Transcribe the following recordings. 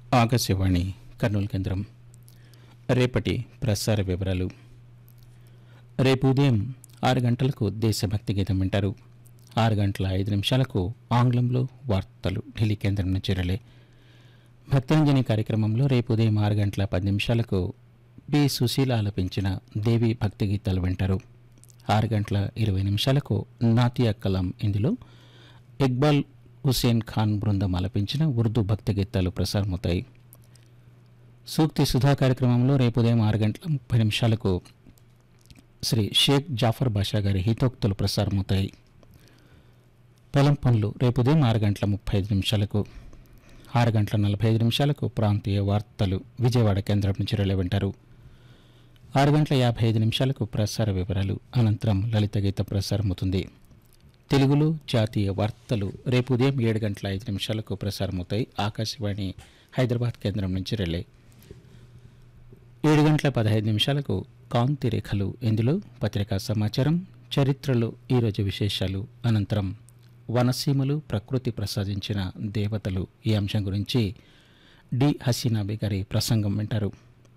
ఆకాశవాణి కర్నూలు కేంద్రం రేపటి ప్రసార వివరాలు రేపు ఉదయం ఆరు గంటలకు దేశభక్తి గీతం వింటారు ఆరు గంటల ఐదు నిమిషాలకు ఆంగ్లంలో వార్తలు ఢిల్లీ కేంద్రం నుంచి రిలే భక్తాంజలి కార్యక్రమంలో రేపు ఉదయం ఆరు గంటల పది నిమిషాలకు బి సుశీల ఆలపించిన దేవి భక్తి గీతాలు వింటారు ఆరు గంటల ఇరవై నిమిషాలకు నాతియా కలాం ఇందులో ఇక్బాల్ హుసేన్ ఖాన్ బృందం ఆలపించిన ఉర్దూ భక్తి గీతాలు ప్రసారమవుతాయి సూక్తి సుధా కార్యక్రమంలో రేపు ఉదయం ఆరు గంటల ముప్పై నిమిషాలకు శ్రీ షేక్ జాఫర్ బాషా గారి హితోక్తులు ప్రసారమవుతాయి పొలం పనులు రేపు ఉదయం ఆరు గంటల ముప్పై ఐదు నిమిషాలకు ఆరు గంటల నలభై ఐదు నిమిషాలకు ప్రాంతీయ వార్తలు విజయవాడ కేంద్రం నుంచి రిలే వింటారు ఆరు గంటల యాభై ఐదు నిమిషాలకు ప్రసార వివరాలు అనంతరం లలిత గీత ప్రసారమవుతుంది తెలుగులో జాతీయ వార్తలు రేపు ఉదయం ఏడు గంటల ఐదు నిమిషాలకు ప్రసారమవుతాయి ఆకాశవాణి హైదరాబాద్ కేంద్రం నుంచి రిలే ఏడు గంటల పదహైదు నిమిషాలకు కాంతి రేఖలు ఇందులో పత్రికా సమాచారం చరిత్రలో ఈరోజు విశేషాలు అనంతరం వనసీమలు ప్రకృతి ప్రసాదించిన దేవతలు ఈ అంశం గురించి డి హసీనాబి గారి ప్రసంగం వింటారు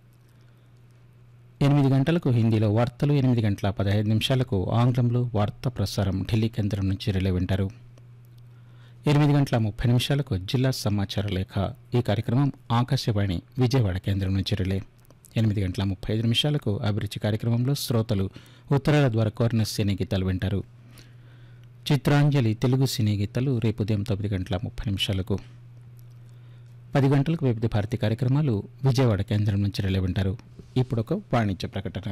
ఎనిమిది గంటలకు హిందీలో వార్తలు ఎనిమిది గంటల పదహైదు నిమిషాలకు ఆంగ్లంలో వార్తా ప్రసారం ఢిల్లీ కేంద్రం నుంచి రిలే వింటారు ఎనిమిది గంటల ముప్పై నిమిషాలకు జిల్లా సమాచార లేఖ ఈ కార్యక్రమం ఆకాశవాణి విజయవాడ కేంద్రం నుంచి రిలే ఎనిమిది గంటల ముప్పై ఐదు నిమిషాలకు అభిరుచి కార్యక్రమంలో శ్రోతలు ఉత్తరాల ద్వారా కోరిన సినీ గీతాలు వింటారు చిత్రాంజలి తెలుగు సినీ గీతాలు రేపు ఉదయం తొమ్మిది గంటల ముప్పై నిమిషాలకు పది గంటలకు వివిధ భారతి కార్యక్రమాలు విజయవాడ కేంద్రం నుంచి రిలే వింటారు ఇప్పుడు ఒక వాణిజ్య ప్రకటన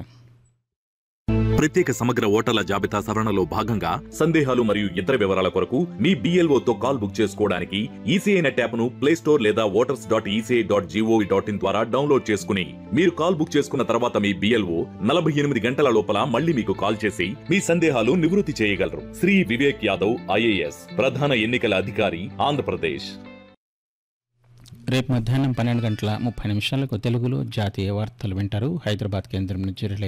ప్రత్యేక సమగ్ర ఓటర్ల జాబితా సవరణలో భాగంగా సందేహాలు మరియు ఇతర వివరాల కొరకు మీ BLO తో కాల్ బుక్ చేసుకోవడానికి ఈసీఐ నెట్ యాప్ ను ప్లే స్టోర్ లేదా voters dot ECI dot GOV dot in ద్వారా డౌన్లోడ్ చేసుకుని మీరు కాల్ బుక్ చేసుకున్న తర్వాత మీ బిఎల్ఓ నలభై ఎనిమిది గంటల లోపల మళ్ళీ మీకు కాల్ చేసి మీ సందేహాలు నివృత్తి చేయగలరు శ్రీ వివేక్ యాదవ్ ఐఏఎస్ ప్రధాన ఎన్నికల అధికారి ఆంధ్రప్రదేశ్ రేపు మధ్యాహ్నం పన్నెండు గంటల ముప్పై నిమిషాలకు తెలుగులో జాతీయ వార్తలు వింటారు హైదరాబాద్ కేంద్రం నుంచి రిలే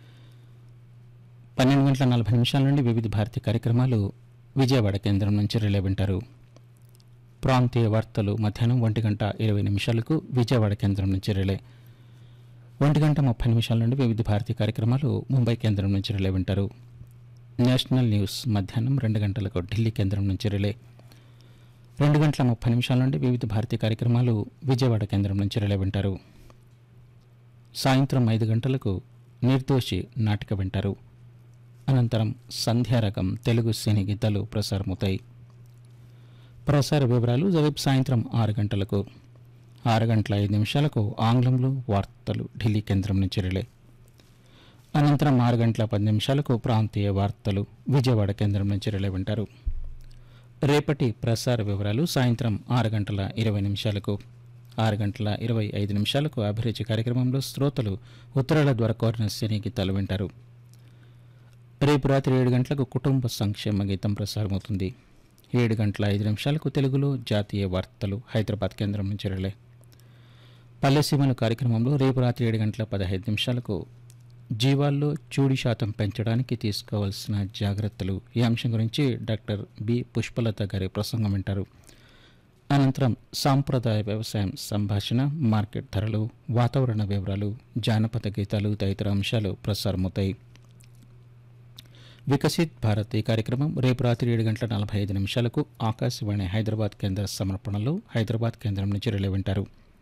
పన్నెండు గంటల నలభై నిమిషాల నుండి వివిధ భారతి కార్యక్రమాలు విజయవాడ కేంద్రం నుంచి రిలే వింటారు ప్రాంతీయ వార్తలు మధ్యాహ్నం ఒంటి గంట ఇరవై నిమిషాలకు విజయవాడ కేంద్రం నుంచి రిలే ఒంటి గంట ముప్పై నిమిషాల నుండి వివిధ భారతి కార్యక్రమాలు ముంబై కేంద్రం నుంచి రిలే వింటారు నేషనల్ న్యూస్ మధ్యాహ్నం రెండు గంటలకు ఢిల్లీ కేంద్రం నుంచి రిలే రెండు గంటల ముప్పై నిమిషాల నుండి వివిధ భారతీయ కార్యక్రమాలు విజయవాడ కేంద్రం నుంచి రిలే వింటారు సాయంత్రం ఐదు గంటలకు నిర్దోషి నాటిక వింటారు అనంతరం సంధ్యారకం తెలుగు సినీ గీతాలు ప్రసారమవుతాయి ప్రసార వివరాలు రేపు సాయంత్రం ఆరు గంటలకు ఆరు గంటల ఐదు నిమిషాలకు ఆంగ్లంలో వార్తలు ఢిల్లీ కేంద్రం నుంచి రిలే అనంతరం ఆరు గంటల పది నిమిషాలకు ప్రాంతీయ వార్తలు విజయవాడ కేంద్రం నుంచి రిలే వింటారు రేపటి ప్రసార వివరాలు సాయంత్రం ఆరు గంటల ఇరవై నిమిషాలకు ఆరు గంటల ఇరవై ఐదు నిమిషాలకు అభిరుచి కార్యక్రమంలో శ్రోతలు ఉత్తరాల ద్వారా కోరిన సినీ గీతాలు వింటారు రేపు రాత్రి ఏడు గంటలకు కుటుంబ సంక్షేమ గీతం ప్రసారమవుతుంది ఏడు గంటల ఐదు నిమిషాలకు తెలుగులో జాతీయ వార్తలు హైదరాబాద్ కేంద్రం నుంచి రిలే పల్లెసీమల కార్యక్రమంలో రేపు రాత్రి ఏడు గంటల పదహైదు నిమిషాలకు జీవాల్లో చూడి శాతం పెంచడానికి తీసుకోవాల్సిన జాగ్రత్తలు ఈ అంశం గురించి డాక్టర్ బి పుష్పలత గారి ప్రసంగం వింటారు అనంతరం సాంప్రదాయ వ్యవసాయం సంభాషణ మార్కెట్ ధరలు వాతావరణ వివరాలు జానపద గీతాలు తదితర అంశాలు ప్రసారమవుతాయి వికసిత్ భారత్ ఈ కార్యక్రమం రేపు రాత్రి ఏడు గంటల నలభై ఐదు నిమిషాలకు ఆకాశవాణి హైదరాబాద్ కేంద్ర సమర్పణలో హైదరాబాద్ కేంద్రం నుంచి రిలే వింటారు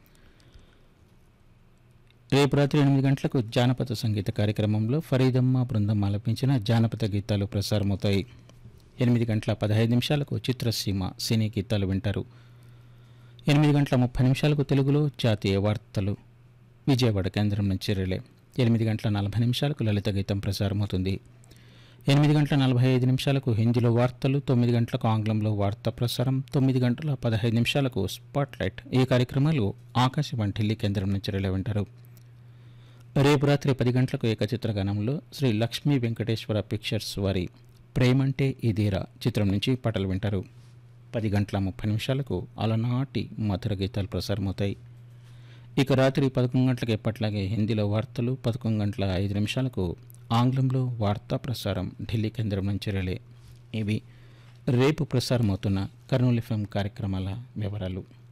రేపు రాత్రి ఎనిమిది గంటలకు జానపద సంగీత కార్యక్రమంలో ఫరీదమ్మ బృందం ఆలపించిన జానపద గీతాలు ప్రసారమవుతాయి ఎనిమిది గంటల పదహైదు నిమిషాలకు చిత్రసీమ సినీ గీతాలు వింటారు ఎనిమిది గంటల ముప్పై నిమిషాలకు తెలుగులో జాతీయ వార్తలు విజయవాడ కేంద్రం నుంచి రిలే ఎనిమిది గంటల నలభై నిమిషాలకు లలిత గీతం ప్రసారమవుతుంది ఎనిమిది గంటల నలభై ఐదు నిమిషాలకు హిందీలో వార్తలు తొమ్మిది గంటలకు ఆంగ్లంలో వార్తా ప్రసారం తొమ్మిది గంటల పదహైదు నిమిషాలకు స్పాట్లైట్ ఈ కార్యక్రమాలు ఆకాశవాణి ఢిల్లీ కేంద్రం నుంచి రిలే వింటారు రేపు రాత్రి పది గంటలకు ఏకచిత్ర గానంలో శ్రీ లక్ష్మీ వెంకటేశ్వర పిక్చర్స్ వారి ప్రేమంటే ఇదేరా చిత్రం నుంచి పాటలు వింటారు పది గంటల ముప్పై నిమిషాలకు అలనాటి మధుర గీతాలు ప్రసారమవుతాయి ఇక రాత్రి పదకొండు గంటలకు ఎప్పట్లాగే హిందీలో వార్తలు పదకొండు గంటల ఐదు నిమిషాలకు ఆంగ్లంలో వార్తా ప్రసారం ఢిల్లీ కేంద్రం నుంచి రిలే ఇవి రేపు ప్రసారమవుతున్న కర్నూలు ఎఫ్ఎం కార్యక్రమాల వివరాలు